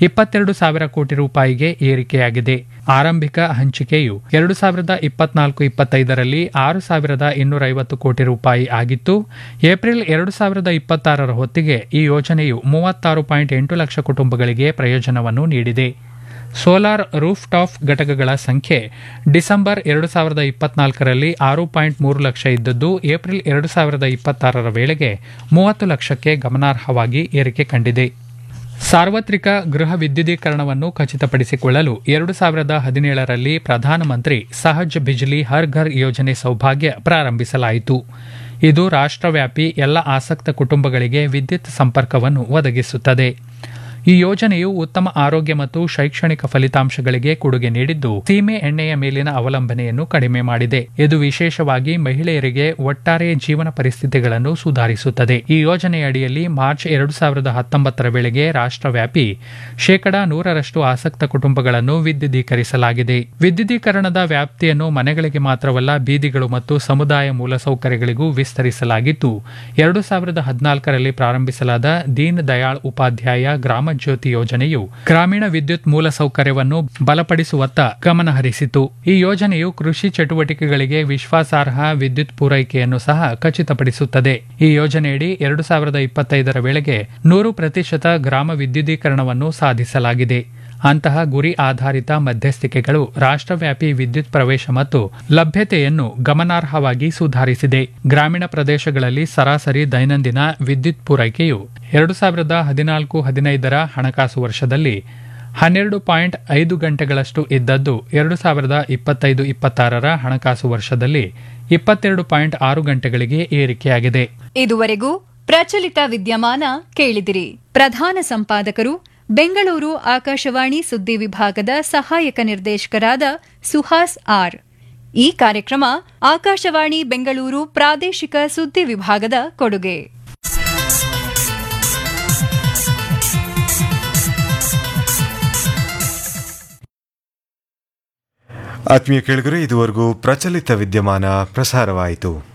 ಇಪ್ಪತ್ತೆರಡು ಸಾವಿರ ಕೋಟಿ ರೂಪಾಯಿಗೆ ಏರಿಕೆಯಾಗಿದೆ ಆರಂಭಿಕ ಹಂಚಿಕೆಯು ಎರಡು ಸಾವಿರದ ಇಪ್ಪತ್ನಾಲ್ಕು ಇಪ್ಪತ್ತೈದರಲ್ಲಿ ಆರು ಸಾವಿರದ ಇನ್ನೂರ ಐವತ್ತು ಕೋಟಿ ರೂಪಾಯಿ ಆಗಿತ್ತು ಏಪ್ರಿಲ್ ಎರಡು ಸಾವಿರದ ಇಪ್ಪತ್ತಾರರ ಹೊತ್ತಿಗೆ ಈ ಯೋಜನೆಯು ಮೂವತ್ತಾರು ಪಾಯಿಂಟ್ ಎಂಟು ಲಕ್ಷ ಕುಟುಂಬಗಳಿಗೆ ಪ್ರಯೋಜನವನ್ನು ನೀಡಿದೆ ಸೋಲಾರ್ ರೂಫ್ ಟಾಪ್ ಘಟಕಗಳ ಸಂಖ್ಯೆ ಡಿಸೆಂಬರ್ ಎರಡು ಸಾವಿರದ ಇಪ್ಪತ್ನಾಲ್ಕರಲ್ಲಿ ಆರು ಪಾಯಿಂಟ್ ಮೂರು ಲಕ್ಷ ಇದ್ದದ್ದು ಏಪ್ರಿಲ್ ಎರಡು ಸಾವಿರದ ಇಪ್ಪತ್ತಾರರ ವೇಳೆಗೆ ಮೂವತ್ತು ಲಕ್ಷಕ್ಕೆ ಗಮನಾರ್ಹವಾಗಿ ಏರಿಕೆ ಕಂಡಿದೆ ಸಾರ್ವತ್ರಿಕ ಗೃಹ ವಿದ್ಯುದೀಕರಣವನ್ನು ಖಚಿತಪಡಿಸಿಕೊಳ್ಳಲು ಎರಡು ಸಾವಿರದ ಹದಿನೇಳರಲ್ಲಿ ಪ್ರಧಾನಮಂತ್ರಿ ಸಹಜ್ ಬಿಜ್ಲಿ ಹರ್ ಘರ್ ಯೋಜನೆ ಸೌಭಾಗ್ಯ ಪ್ರಾರಂಭಿಸಲಾಯಿತು ಇದು ರಾಷ್ಟ್ರವ್ಯಾಪಿ ಎಲ್ಲ ಆಸಕ್ತ ಕುಟುಂಬಗಳಿಗೆ ವಿದ್ಯುತ್ ಸಂಪರ್ಕವನ್ನು ಒದಗಿಸುತ್ತದೆ ಈ ಯೋಜನೆಯು ಉತ್ತಮ ಆರೋಗ್ಯ ಮತ್ತು ಶೈಕ್ಷಣಿಕ ಫಲಿತಾಂಶಗಳಿಗೆ ಕೊಡುಗೆ ನೀಡಿದ್ದು ಸೀಮೆ ಎಣ್ಣೆಯ ಮೇಲಿನ ಅವಲಂಬನೆಯನ್ನು ಕಡಿಮೆ ಮಾಡಿದೆ ಇದು ವಿಶೇಷವಾಗಿ ಮಹಿಳೆಯರಿಗೆ ಒಟ್ಟಾರೆ ಜೀವನ ಪರಿಸ್ಥಿತಿಗಳನ್ನು ಸುಧಾರಿಸುತ್ತದೆ ಈ ಯೋಜನೆಯಡಿಯಲ್ಲಿ ಮಾರ್ಚ್ ಎರಡು ಸಾವಿರದ ಹತ್ತೊಂಬತ್ತರ ವೇಳೆಗೆ ರಾಷ್ಟ್ರವ್ಯಾಪಿ ಶೇಕಡಾ ನೂರರಷ್ಟು ಆಸಕ್ತ ಕುಟುಂಬಗಳನ್ನು ವಿದ್ಯುದೀಕರಿಸಲಾಗಿದೆ ವಿದ್ಯುದೀಕರಣದ ವ್ಯಾಪ್ತಿಯನ್ನು ಮನೆಗಳಿಗೆ ಮಾತ್ರವಲ್ಲ ಬೀದಿಗಳು ಮತ್ತು ಸಮುದಾಯ ಮೂಲಸೌಕರ್ಯಗಳಿಗೂ ವಿಸ್ತರಿಸಲಾಗಿದ್ದು ಎರಡು ಸಾವಿರದ ಹದಿನಾಲ್ಕರಲ್ಲಿ ಪ್ರಾರಂಭಿಸಲಾದ ದೀನ್ ದಯಾಳ್ ಉಪಾಧ್ಯಾಯ ಗ್ರಾಮ ಜ್ಯೋತಿ ಯೋಜನೆಯು ಗ್ರಾಮೀಣ ವಿದ್ಯುತ್ ಮೂಲಸೌಕರ್ಯವನ್ನು ಬಲಪಡಿಸುವತ್ತ ಗಮನಹರಿಸಿತು ಈ ಯೋಜನೆಯು ಕೃಷಿ ಚಟುವಟಿಕೆಗಳಿಗೆ ವಿಶ್ವಾಸಾರ್ಹ ವಿದ್ಯುತ್ ಪೂರೈಕೆಯನ್ನು ಸಹ ಖಚಿತಪಡಿಸುತ್ತದೆ ಈ ಯೋಜನೆಯಡಿ ಎರಡು ಸಾವಿರದ ಇಪ್ಪತ್ತೈದರ ವೇಳೆಗೆ ನೂರು ಪ್ರತಿಶತ ಗ್ರಾಮ ವಿದ್ಯುದೀಕರಣವನ್ನು ಸಾಧಿಸಲಾಗಿದೆ ಅಂತಹ ಗುರಿ ಆಧಾರಿತ ಮಧ್ಯಸ್ಥಿಕೆಗಳು ರಾಷ್ಟ್ರವ್ಯಾಪಿ ವಿದ್ಯುತ್ ಪ್ರವೇಶ ಮತ್ತು ಲಭ್ಯತೆಯನ್ನು ಗಮನಾರ್ಹವಾಗಿ ಸುಧಾರಿಸಿದೆ ಗ್ರಾಮೀಣ ಪ್ರದೇಶಗಳಲ್ಲಿ ಸರಾಸರಿ ದೈನಂದಿನ ವಿದ್ಯುತ್ ಪೂರೈಕೆಯು ಎರಡು ಸಾವಿರದ ಹದಿನಾಲ್ಕು ಹದಿನೈದರ ಹಣಕಾಸು ವರ್ಷದಲ್ಲಿ ಹನ್ನೆರಡು ಪಾಯಿಂಟ್ ಐದು ಗಂಟೆಗಳಷ್ಟು ಇದ್ದದ್ದು ಎರಡು ಸಾವಿರದ ಇಪ್ಪತ್ತೈದು ಇಪ್ಪತ್ತಾರರ ಹಣಕಾಸು ವರ್ಷದಲ್ಲಿ ಇಪ್ಪತ್ತೆರಡು ಪಾಯಿಂಟ್ ಆರು ಗಂಟೆಗಳಿಗೆ ಏರಿಕೆಯಾಗಿದೆ ಇದುವರೆಗೂ ಪ್ರಚಲಿತ ವಿದ್ಯಮಾನ ಕೇಳಿದಿರಿ ಪ್ರಧಾನ ಸಂಪಾದಕರು ಬೆಂಗಳೂರು ಆಕಾಶವಾಣಿ ಸುದ್ದಿ ವಿಭಾಗದ ಸಹಾಯಕ ನಿರ್ದೇಶಕರಾದ ಸುಹಾಸ್ ಆರ್ ಈ ಕಾರ್ಯಕ್ರಮ ಆಕಾಶವಾಣಿ ಬೆಂಗಳೂರು ಪ್ರಾದೇಶಿಕ ಸುದ್ದಿ ವಿಭಾಗದ ಕೊಡುಗೆ ಆತ್ಮೀಯ ಕೇಳಿಗರೆ ಇದುವರೆಗೂ ಪ್ರಚಲಿತ ವಿದ್ಯಮಾನ ಪ್ರಸಾರವಾಯಿತು